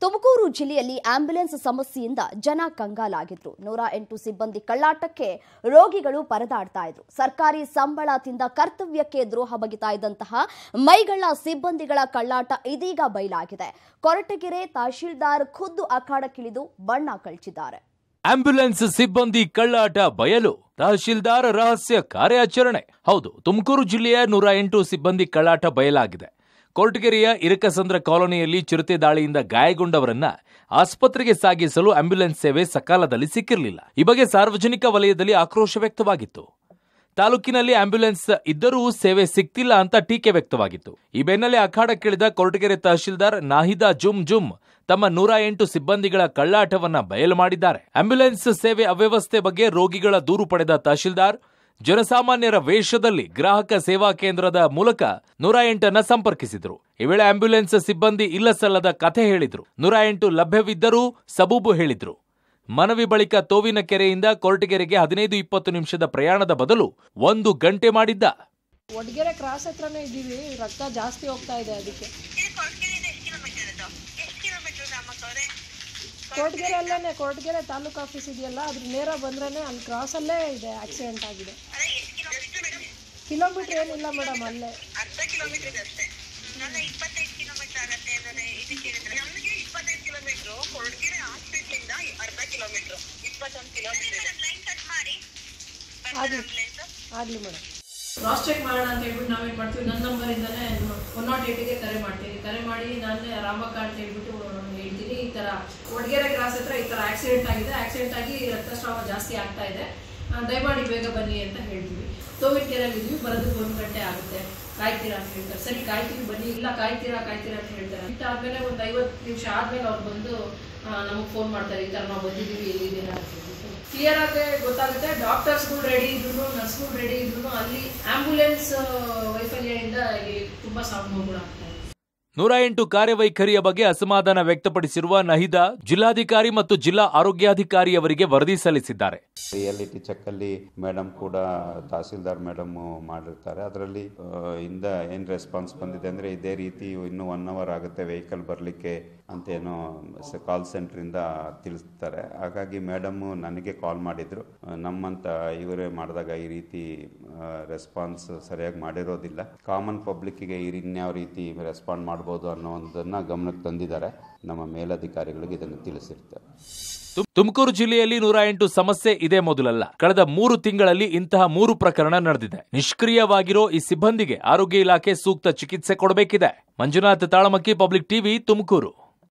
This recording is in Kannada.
ತುಮಕೂರು ಜಿಲ್ಲೆಯಲ್ಲಿ ಆಂಬ್ಯುಲೆನ್ಸ್ ಸಮಸ್ಯೆಯಿಂದ ಜನ ಕಂಗಾಲಾಗಿದ್ರು ನೂರ ಎಂಟು ಸಿಬ್ಬಂದಿ ಕಳ್ಳಾಟಕ್ಕೆ ರೋಗಿಗಳು ಪರದಾಡ್ತಾ ಇದ್ರು ಸರ್ಕಾರಿ ಸಂಬಳ ತಿಂದ ಕರ್ತವ್ಯಕ್ಕೆ ದ್ರೋಹ ಬಗೆತಾ ಇದ್ದಂತಹ ಮೈಗಳ್ಳ ಸಿಬ್ಬಂದಿಗಳ ಕಳ್ಳಾಟ ಇದೀಗ ಬಯಲಾಗಿದೆ ಕೊರಟಗೆರೆ ತಹಶೀಲ್ದಾರ್ ಖುದ್ದು ಅಖಾಡಕ್ಕಿಳಿದು ಬಣ್ಣ ಕಳ್ಚಿದ್ದಾರೆ ಆಂಬ್ಯುಲೆನ್ಸ್ ಸಿಬ್ಬಂದಿ ಕಳ್ಳಾಟ ಬಯಲು ತಹಶೀಲ್ದಾರ್ ರಹಸ್ಯ ಕಾರ್ಯಾಚರಣೆ ಹೌದು ತುಮಕೂರು ಜಿಲ್ಲೆಯ ನೂರ ಎಂಟು ಸಿಬ್ಬಂದಿ ಕಳ್ಳಾಟ ಬಯಲಾಗಿದೆ ಕೊರಟಗೆರೆಯ ಇರಕಸಂದ್ರ ಕಾಲೋನಿಯಲ್ಲಿ ಚಿರತೆ ದಾಳಿಯಿಂದ ಗಾಯಗೊಂಡವರನ್ನ ಆಸ್ಪತ್ರೆಗೆ ಸಾಗಿಸಲು ಆಂಬ್ಯುಲೆನ್ಸ್ ಸೇವೆ ಸಕಾಲದಲ್ಲಿ ಸಿಕ್ಕಿರಲಿಲ್ಲ ಈ ಬಗ್ಗೆ ಸಾರ್ವಜನಿಕ ವಲಯದಲ್ಲಿ ಆಕ್ರೋಶ ವ್ಯಕ್ತವಾಗಿತ್ತು ತಾಲೂಕಿನಲ್ಲಿ ಆಂಬ್ಯುಲೆನ್ಸ್ ಇದ್ದರೂ ಸೇವೆ ಸಿಗ್ತಿಲ್ಲ ಅಂತ ಟೀಕೆ ವ್ಯಕ್ತವಾಗಿತ್ತು ಈ ಬೆನ್ನಲ್ಲೇ ಅಖಾಡಕ್ಕಿಳಿದ ಕೊರಟಗೆರೆ ತಹಶೀಲ್ದಾರ್ ನಾಹಿದಾ ಜುಮ್ ಜುಮ್ ತಮ್ಮ ನೂರ ಎಂಟು ಸಿಬ್ಬಂದಿಗಳ ಕಳ್ಳಾಟವನ್ನ ಬಯಲು ಮಾಡಿದ್ದಾರೆ ಆಂಬ್ಯುಲೆನ್ಸ್ ಸೇವೆ ಅವ್ಯವಸ್ಥೆ ಬಗ್ಗೆ ರೋಗಿಗಳ ದೂರು ಪಡೆದ ತಹಶೀಲ್ದಾರ್ ಜನಸಾಮಾನ್ಯರ ವೇಷದಲ್ಲಿ ಗ್ರಾಹಕ ಸೇವಾ ಕೇಂದ್ರದ ಮೂಲಕ ನೂರ ಎಂಟನ್ನ ಸಂಪರ್ಕಿಸಿದ್ರು ಈ ವೇಳೆ ಆಂಬ್ಯುಲೆನ್ಸ್ ಸಿಬ್ಬಂದಿ ಇಲ್ಲ ಸಲ್ಲದ ಕಥೆ ಹೇಳಿದ್ರು ನೂರ ಎಂಟು ಲಭ್ಯವಿದ್ದರೂ ಸಬೂಬು ಹೇಳಿದ್ರು ಮನವಿ ಬಳಿಕ ತೋವಿನ ಕೆರೆಯಿಂದ ಕೊರಟಗೆರೆಗೆ ಹದಿನೈದು ಇಪ್ಪತ್ತು ನಿಮಿಷದ ಪ್ರಯಾಣದ ಬದಲು ಒಂದು ಗಂಟೆ ಮಾಡಿದ್ದ ಒಡ್ಗೆರೆ ಕ್ರಾಸ್ ಹತ್ರನೇ ಇದ್ದೀವಿ ರಕ್ತ ಜಾಸ್ತಿ ಹೋಗ್ತಾ ಇದೆ ಅದಕ್ಕೆ ಇದು ಕೊರಟಗೆರೆಯಿಂದ ಎಷ್ಟು ಕಿಲೋಮೀಟರ್ ಇದು ಎಷ್ಟು ಕಿಲೋಮೀಟರ್ ರಾಮಕ್ಕವ್ರೆ ಕೊರಟಗೆರೆ ಅಲ್ಲೇ ಕೊರಟಗೆರೆ ತಾಲೂಕು ಆಫೀಸ್ ಇದೆಯಲ್ಲ ಅದ್ರ ನೇರ ಬಂದ್ರೇ ಅಲ್ಲಿ ಕ್ರಾಸಲ್ಲೇ ಇದೆ ಆಕ್ಸಿಡೆಂಟ್ ಆಗಿದೆ ಅದೇ ಎಷ್ಟು ಕಿಲೋಮೀಟರ್ ಮೇಡಮ್ ಕಿಲೋಮೀಟ್ರ್ ಏನಿಲ್ಲ ಮೇಡಮ್ ಅಲ್ಲೇ ಅರ್ಧ ಕಿಲೋಮೀಟರ್ ಇದೆ ಅಷ್ಟೇ ನನ್ನ ಇಪ್ಪತ್ತೈದು ಕಿಲೋಮೀಟರ್ ಆಗತ್ತೆ ಅಂದರೆ ಇದಕ್ಕೆ ಹೇಳಿದ್ರೆ ನಮಗೆ ಇಪ್ಪತ್ತೈದು ಕಿಲೋಮೀಟ್ರು ಕೊರಟಗೆರೆ ಹಾಸ್ಪಿಟ್ಲಿಂದ ಅರ್ಧ ಕಿಲೋಮೀಟ್ರು ಇಪ್ಪತ್ತೊಂದು ಕಿಲೋಮೀಟರ್ ಲೈನ್ ಕಟ್ ಮಾಡಿ ಆಗ್ಲಿ ಆಗಲಿ ಮೇಡಮ್ ಕ್ರಾಸ್ ಚೆಕ್ ಮಾಡೋಣ ಅಂತ ಹೇಳ್ಬಿಟ್ಟು ನಾವೇನು ಮಾಡ್ತೀವಿ ನನ್ನ ನಂಬರಿಂದನೇ ಒನ್ ನಾಟ್ ಏಟಿಗೆ ಕರೆ ಮಾಡ್ತೀನಿ ಕರೆ ಮಾಡಿ ನಾನೇ ರಾಮಕ್ಕ ಅಂತ ಹೇಳ್ಬಿಟ್ಟು ಹೇಳ್ತೀನಿ ಈ ಥರ ಒಡ್ಗೆರೆ ಕ್ರಾಸ್ ಹತ್ರ ಈ ಥರ ಆಕ್ಸಿಡೆಂಟ್ ಆಗಿದೆ ಆಕ್ಸಿಡೆಂಟ್ ಆಗಿ ರಕ್ತಸ್ರಾವ ಜಾಸ್ತಿ ಆಗ್ತಾ ಇದೆ ಆ, ದಯಮಾಡಿ ಬೇಗ ಬನ್ನಿ ಅಂತ ಹೇಳ್ತೀವಿ ತೋವಿಕೆರೆಯಲ್ಲಿ ಇದ್ವಿ ಬರೋದಕ್ಕೆ ಒಂದು ಗಂಟೆ ಆಗುತ್ತೆ ಕಾಯ್ತೀರಾ ಅಂತ ಹೇಳ್ತಾರೆ ಸರಿ ಕಾಯ್ತೀವಿ ಬನ್ನಿ ಇಲ್ಲ ಕಾಯ್ತೀರಾ ಕಾಯ್ತೀರಾ ಅಂತ ಹೇಳ್ತಾರೆ ಇಷ್ಟಾದ್ಮೇಲೆ ಒಂದು ಐವತ್ತು ನಿಮಿಷ ಆದ್ಮೇಲೆ ಅವ್ರು ಬಂದು ನಮಗೆ ಫೋನ್ ಮಾಡ್ತಾರೆ ಈ ಥರ ನಾವು ಬಂದಿದ್ದೀವಿ ಎಲ್ಲಿದ್ದೀರಾ ಅಂತ ಹೇಳ್ಬಿಟ್ಟು ಕ್ಲಿಯರ್ ಆಗಿ ಗೊತ್ತಾಗುತ್ತೆ ಡಾಕ್ಟರ್ಸ್ಗಳು ರೆಡಿ ಇದ್ರು ನರ್ಸ್ಗಳು ರೆಡಿ ಇದ್ರು ಅಲ್ಲಿ ಆಂಬ್ಯುಲೆನ್ಸ್ ವೈಫಲ್ಯದಿಂದ ಇಲ್ಲಿ ತುಂಬಾ ಸಾವು ಆಗ್ತಾ ಇದೆ ನೂರ ಎಂಟು ಕಾರ್ಯವೈಖರಿಯ ಬಗ್ಗೆ ಅಸಮಾಧಾನ ವ್ಯಕ್ತಪಡಿಸಿರುವ ನಹಿದಾ ಜಿಲ್ಲಾಧಿಕಾರಿ ಮತ್ತು ಜಿಲ್ಲಾ ಆರೋಗ್ಯಾಧಿಕಾರಿಯವರಿಗೆ ವರದಿ ಸಲ್ಲಿಸಿದ್ದಾರೆ ರಿಯಾಲಿಟಿ ಚೆಕ್ ಅಲ್ಲಿ ಮೇಡಮ್ ಕೂಡ ತಹಸೀಲ್ದಾರ್ ಮೇಡಮ್ ಮಾಡಿರ್ತಾರೆ ಅದರಲ್ಲಿ ಇಂದ ಏನು ರೆಸ್ಪಾನ್ಸ್ ಬಂದಿದೆ ಅಂದರೆ ಇದೇ ರೀತಿ ಇನ್ನೂ ಒನ್ ಅವರ್ ಆಗುತ್ತೆ ವೆಹಿಕಲ್ ಬರಲಿಕ್ಕೆ ಅಂತೇನೋ ಕಾಲ್ ಸೆಂಟ್ರಿಂದ ತಿಳಿಸ್ತಾರೆ ಹಾಗಾಗಿ ಮೇಡಮ್ಮು ನನಗೆ ಕಾಲ್ ಮಾಡಿದರು ನಮ್ಮಂತ ಇವರೇ ಮಾಡಿದಾಗ ಈ ರೀತಿ ರೆಸ್ಪಾನ್ಸ್ ಸರಿಯಾಗಿ ಮಾಡಿರೋದಿಲ್ಲ ಕಾಮನ್ ಪಬ್ಲಿಕ್ಕಿಗೆ ಈ ಇನ್ಯಾವ ರೀತಿ ರೆಸ್ಪಾಂಡ್ ಮಾಡ್ಬೋದು ಅನ್ನೋದನ್ನು ಗಮನಕ್ಕೆ ತಂದಿದ್ದಾರೆ ನಮ್ಮ ಮೇಲಧಿಕಾರಿಗಳಿಗೆ ಇದನ್ನು ತಿಳಿಸಿರ್ತಾರೆ ತುಮ್- ತುಮಕೂರು ಜಿಲ್ಲೆಯಲ್ಲಿ ನೂರ ಎಂಟು ಸಮಸ್ಯೆ ಇದೇ ಮೊದಲಲ್ಲ ಕಳೆದ ಮೂರು ತಿಂಗಳಲ್ಲಿ ಇಂತಹ ಮೂರು ಪ್ರಕರಣ ನಡೆದಿದೆ ನಿಷ್ಕ್ರಿಯವಾಗಿರೋ ಈ ಸಿಬ್ಬಂದಿಗೆ ಆರೋಗ್ಯ ಇಲಾಖೆ ಸೂಕ್ತ ಚಿಕಿತ್ಸೆ ಕೊಡಬೇಕಿದೆ ಮಂಜುನಾಥ್ ತಾಳಮಕ್ಕಿ ಪಬ್ಲಿಕ್ ಟಿವಿ ತುಮಕೂರು